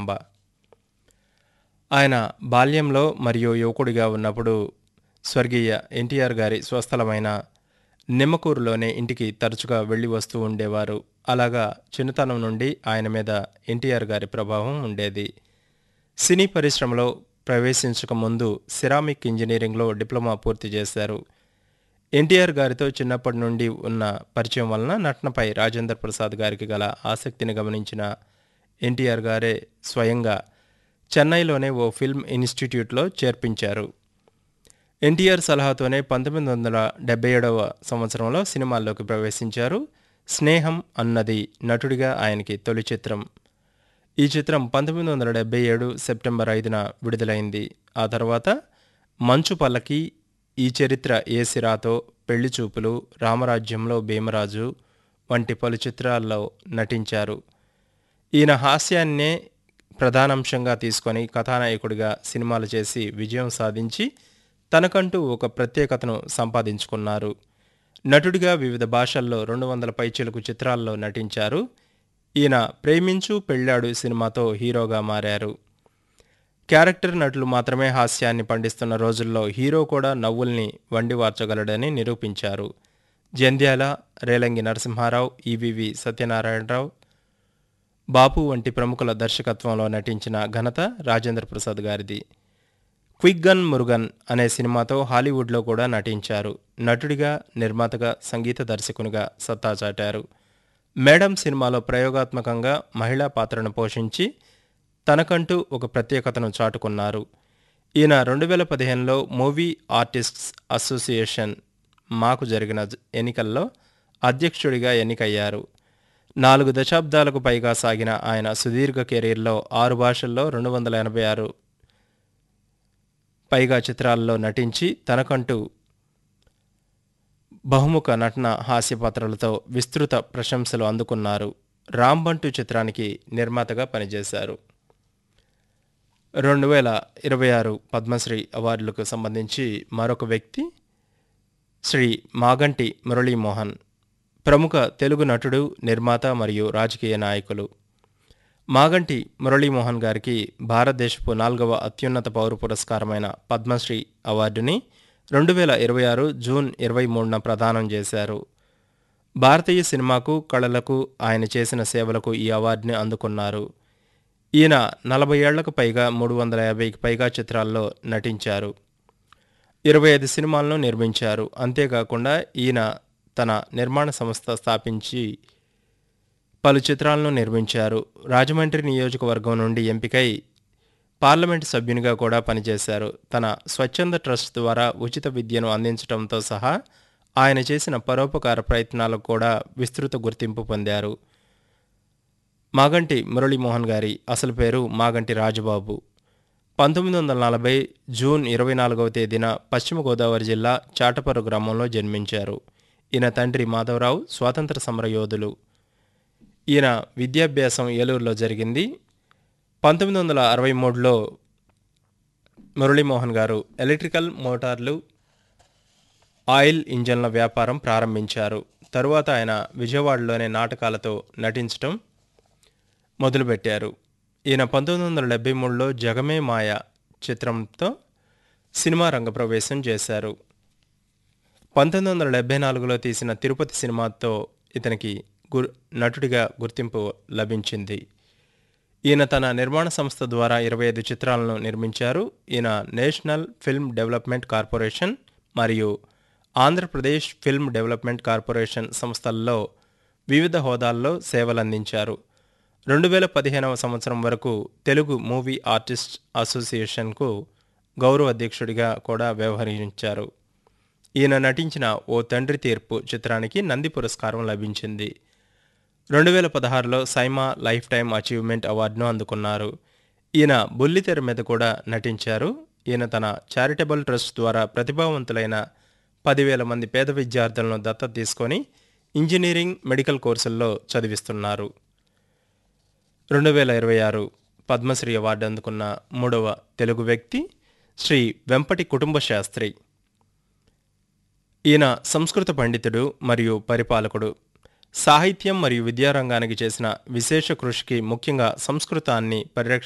జగదాంబ ఆయన బాల్యంలో మరియు యువకుడిగా ఉన్నప్పుడు స్వర్గీయ ఎన్టీఆర్ గారి స్వస్థలమైన నిమ్మకూరులోనే ఇంటికి తరచుగా వెళ్ళి వస్తూ ఉండేవారు అలాగా చిన్నతనం నుండి ఆయన మీద ఎన్టీఆర్ గారి ప్రభావం ఉండేది సినీ పరిశ్రమలో ప్రవేశించక ముందు సిరామిక్ ఇంజనీరింగ్లో డిప్లొమా పూర్తి చేశారు ఎన్టీఆర్ గారితో చిన్నప్పటి నుండి ఉన్న పరిచయం వలన నటనపై రాజేంద్ర ప్రసాద్ గారికి గల ఆసక్తిని గమనించిన ఎన్టీఆర్ గారే స్వయంగా చెన్నైలోనే ఓ ఫిల్మ్ ఇన్స్టిట్యూట్లో చేర్పించారు ఎన్టీఆర్ సలహాతోనే పంతొమ్మిది వందల డెబ్బై ఏడవ సంవత్సరంలో సినిమాల్లోకి ప్రవేశించారు స్నేహం అన్నది నటుడిగా ఆయనకి తొలి చిత్రం ఈ చిత్రం పంతొమ్మిది వందల డెబ్బై ఏడు సెప్టెంబర్ ఐదున విడుదలైంది ఆ తర్వాత మంచు పల్లకి ఈ చరిత్ర ఏ సిరాతో పెళ్లి చూపులు రామరాజ్యంలో భీమరాజు వంటి పలు చిత్రాల్లో నటించారు ఈయన హాస్యాన్నే ప్రధానాంశంగా తీసుకొని కథానాయకుడిగా సినిమాలు చేసి విజయం సాధించి తనకంటూ ఒక ప్రత్యేకతను సంపాదించుకున్నారు నటుడిగా వివిధ భాషల్లో రెండు వందల పైచిలకు చిత్రాల్లో నటించారు ఈయన ప్రేమించు పెళ్ళాడు సినిమాతో హీరోగా మారారు క్యారెక్టర్ నటులు మాత్రమే హాస్యాన్ని పండిస్తున్న రోజుల్లో హీరో కూడా నవ్వుల్ని వండివార్చగలడని నిరూపించారు జంధ్యాల రేలంగి నరసింహారావు ఈవివి సత్యనారాయణరావు బాపు వంటి ప్రముఖుల దర్శకత్వంలో నటించిన ఘనత రాజేంద్ర ప్రసాద్ గారిది క్విక్ గన్ మురుగన్ అనే సినిమాతో హాలీవుడ్లో కూడా నటించారు నటుడిగా నిర్మాతగా సంగీత దర్శకునిగా సత్తా చాటారు మేడం సినిమాలో ప్రయోగాత్మకంగా మహిళా పాత్రను పోషించి తనకంటూ ఒక ప్రత్యేకతను చాటుకున్నారు ఈయన రెండు వేల పదిహేనులో మూవీ ఆర్టిస్ట్స్ అసోసియేషన్ మాకు జరిగిన ఎన్నికల్లో అధ్యక్షుడిగా ఎన్నికయ్యారు నాలుగు దశాబ్దాలకు పైగా సాగిన ఆయన సుదీర్ఘ కెరీర్లో ఆరు భాషల్లో రెండు వందల ఎనభై ఆరు పైగా చిత్రాల్లో నటించి తనకంటూ బహుముఖ నటన హాస్య పాత్రలతో విస్తృత ప్రశంసలు అందుకున్నారు రాంబంటు చిత్రానికి నిర్మాతగా పనిచేశారు రెండు వేల ఇరవై ఆరు పద్మశ్రీ అవార్డులకు సంబంధించి మరొక వ్యక్తి శ్రీ మాగంటి మురళీమోహన్ ప్రముఖ తెలుగు నటుడు నిర్మాత మరియు రాజకీయ నాయకులు మాగంటి మురళీమోహన్ గారికి భారతదేశపు నాలుగవ అత్యున్నత పౌర పురస్కారమైన పద్మశ్రీ అవార్డుని రెండు వేల ఇరవై ఆరు జూన్ ఇరవై మూడున ప్రదానం చేశారు భారతీయ సినిమాకు కళలకు ఆయన చేసిన సేవలకు ఈ అవార్డుని అందుకున్నారు ఈయన నలభై ఏళ్లకు పైగా మూడు వందల యాభైకి పైగా చిత్రాల్లో నటించారు ఇరవై ఐదు సినిమాలను నిర్మించారు అంతేకాకుండా ఈయన తన నిర్మాణ సంస్థ స్థాపించి పలు చిత్రాలను నిర్మించారు రాజమండ్రి నియోజకవర్గం నుండి ఎంపికై పార్లమెంటు సభ్యునిగా కూడా పనిచేశారు తన స్వచ్ఛంద ట్రస్ట్ ద్వారా ఉచిత విద్యను అందించడంతో సహా ఆయన చేసిన పరోపకార ప్రయత్నాలకు కూడా విస్తృత గుర్తింపు పొందారు మాగంటి మురళీమోహన్ గారి అసలు పేరు మాగంటి రాజబాబు పంతొమ్మిది వందల నలభై జూన్ ఇరవై నాలుగవ తేదీన పశ్చిమ గోదావరి జిల్లా చాటపర్రు గ్రామంలో జన్మించారు ఈయన తండ్రి మాధవరావు స్వాతంత్ర సమర యోధులు ఈయన విద్యాభ్యాసం ఏలూరులో జరిగింది పంతొమ్మిది వందల అరవై మూడులో మురళీమోహన్ గారు ఎలక్ట్రికల్ మోటార్లు ఆయిల్ ఇంజన్ల వ్యాపారం ప్రారంభించారు తరువాత ఆయన విజయవాడలోనే నాటకాలతో నటించటం మొదలుపెట్టారు ఈయన పంతొమ్మిది వందల డెబ్బై మూడులో జగమే మాయ చిత్రంతో సినిమా రంగ ప్రవేశం చేశారు పంతొమ్మిది వందల డెబ్బై నాలుగులో తీసిన తిరుపతి సినిమాతో ఇతనికి గుర్ నటుడిగా గుర్తింపు లభించింది ఈయన తన నిర్మాణ సంస్థ ద్వారా ఇరవై ఐదు చిత్రాలను నిర్మించారు ఈయన నేషనల్ ఫిల్మ్ డెవలప్మెంట్ కార్పొరేషన్ మరియు ఆంధ్రప్రదేశ్ ఫిల్మ్ డెవలప్మెంట్ కార్పొరేషన్ సంస్థల్లో వివిధ హోదాల్లో సేవలందించారు రెండు వేల పదిహేనవ సంవత్సరం వరకు తెలుగు మూవీ ఆర్టిస్ట్ అసోసియేషన్కు గౌరవ అధ్యక్షుడిగా కూడా వ్యవహరించారు ఈయన నటించిన ఓ తండ్రి తీర్పు చిత్రానికి నంది పురస్కారం లభించింది రెండు వేల పదహారులో సైమా లైఫ్ టైం అచీవ్మెంట్ అవార్డును అందుకున్నారు ఈయన బుల్లితెర మీద కూడా నటించారు ఈయన తన చారిటబుల్ ట్రస్ట్ ద్వారా ప్రతిభావంతులైన పదివేల మంది పేద విద్యార్థులను దత్తత తీసుకొని ఇంజనీరింగ్ మెడికల్ కోర్సుల్లో చదివిస్తున్నారు రెండు వేల ఇరవై ఆరు పద్మశ్రీ అవార్డు అందుకున్న మూడవ తెలుగు వ్యక్తి శ్రీ వెంపటి కుటుంబ శాస్త్రి ఈయన సంస్కృత పండితుడు మరియు పరిపాలకుడు సాహిత్యం మరియు విద్యారంగానికి చేసిన విశేష కృషికి ముఖ్యంగా సంస్కృతాన్ని పరిరక్ష